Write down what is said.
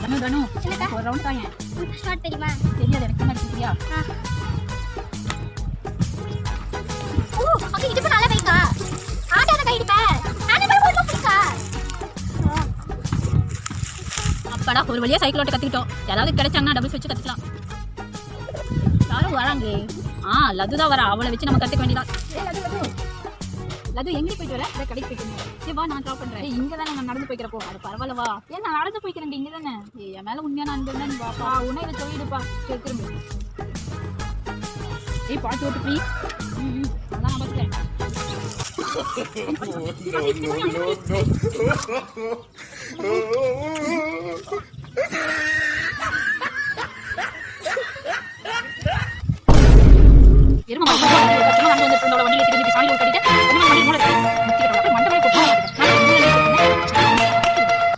தனு தனு என்னக்கா? ஒரு ரவுண்ட் தாயேன் ஷார்ட் தெரியுமா தெரியாது எனக்கு என்ன அடிச்சிருக்கியா ஆ. ஓ அங்க இடுப்பு நல்லா வைக்கா ஆடாத கை இடுப்ப ஆனா மாதிரி போட்டு பிடிக்கா அப்பாடா ஒரு வழியா சைக்கிள் ஓட்ட கத்துக்கிட்டோம் யாராவது கிடைச்சாங்கன்னா டபுள்ஸ் வச்சு கத்துக்கலாம் யாரும் வராங்களே ஆ லது தான் வரா அவளை வச்சு நம்ம கத்துக்க வேண்டியதா ஏய் லது லது லது எங்க போயிட்டு வர இந்த கடைக்கு போயிட்டு வந்தேன் சரி வா நான் ட்ராப் பண்றேன் இங்க தானே நான் நடந்து போய்க்கிறப்போ அது பரவாயில்ல வா ஏன் நான் நடந்து போய்க்கிறேன் இங்க தானே ஏய் என் மேல உண்மையான அன்பு இருந்தா நீ வாப்பா உன்னை இதை சொல்லிடுப்பா சரி திரும்ப ஏய் பாட்டு ஓட்டு ப்ளீஸ் ம் ம், அதான் நான் பார்த்துக்கிறேன் no, no, no, no.